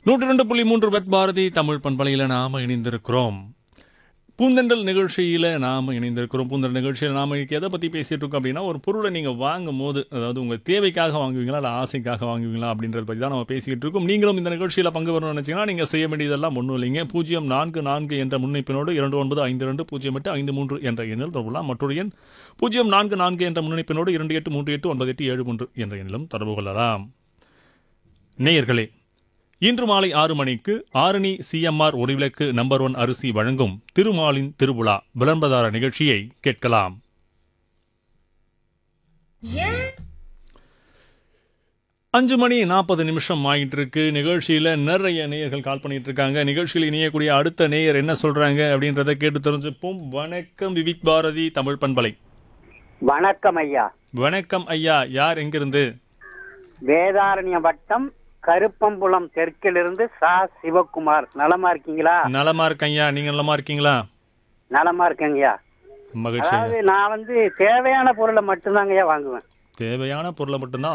நூற்றி ரெண்டு புள்ளி மூன்று பெத் பாரதி தமிழ் பண்பலையில் நாம இணைந்திருக்கிறோம் பூந்தெண்டல் நிகழ்ச்சியில் நாம் இணைந்திருக்கிறோம் பூந்தெண்டல் நிகழ்ச்சியில் நாம் இன்னைக்கு எதை பற்றி பேசிகிட்டு இருக்கோம் அப்படின்னா ஒரு பொருளை நீங்கள் வாங்கும் போது அதாவது உங்கள் தேவைக்காக வாங்குவீங்களா இல்லை ஆசைக்காக வாங்குவீங்களா அப்படின்றத பற்றி தான் நம்ம பேசிக்கிட்டு இருக்கோம் நீங்களும் இந்த நிகழ்ச்சியில் பங்கு பெறணும்னு நினச்சிங்கன்னா நீங்கள் செய்ய வேண்டியதெல்லாம் ஒன்றும் இல்லைங்க பூஜ்ஜியம் நான்கு நான்கு என்ற முன்னிப்பினோடு இரண்டு ஒன்பது ஐந்து ரெண்டு பூஜ்ஜியம் எட்டு ஐந்து மூன்று என்ற எண்ணில் தொடரலாம் மற்றொரு எண் பூஜ்ஜியம் நான்கு நான்கு என்ற முன்னிப்பினோடு இரண்டு எட்டு மூன்று எட்டு ஒன்பது எட்டு ஏழு மூன்று என்ற எண்ணிலும் தொடர்பு கொள்ளலாம் நேயர்களே இன்று மாலை ஆறு மணிக்கு ஆரணி சிஎம்ஆர் ஒளிவிளக்கு நம்பர் ஒன் அரிசி வழங்கும் திருமாலின் திருவிழா விளம்பரதார நிகழ்ச்சியை கேட்கலாம் அஞ்சு மணி நாற்பது நிமிஷம் ஆகிட்டு இருக்கு நிகழ்ச்சியில் நிறைய நேயர்கள் கால் பண்ணிட்டு இருக்காங்க நிகழ்ச்சியில் இணையக்கூடிய அடுத்த நேயர் என்ன சொல்றாங்க அப்படின்றத கேட்டு தெரிஞ்சுப்போம் வணக்கம் விவிக் பாரதி தமிழ் பண்பலை வணக்கம் ஐயா வணக்கம் ஐயா யார் எங்கிருந்து வேதாரண்ய வட்டம் கருப்பம்புலம் தெற்கிலிருந்து சா சிவகுமார் நலமா இருக்கீங்களா நலமா இருக்கேன் ஐயா நீங்க நலமா இருக்கீங்களா நலமா இருக்கேங்கய்யா மகிழ்ச்சி ஐயா. அதாவது நான் வந்து தேவையான பொருளை மட்டும்தாங்கய்யா வாங்குவேன் தேவையான பொருளை மட்டும்தான்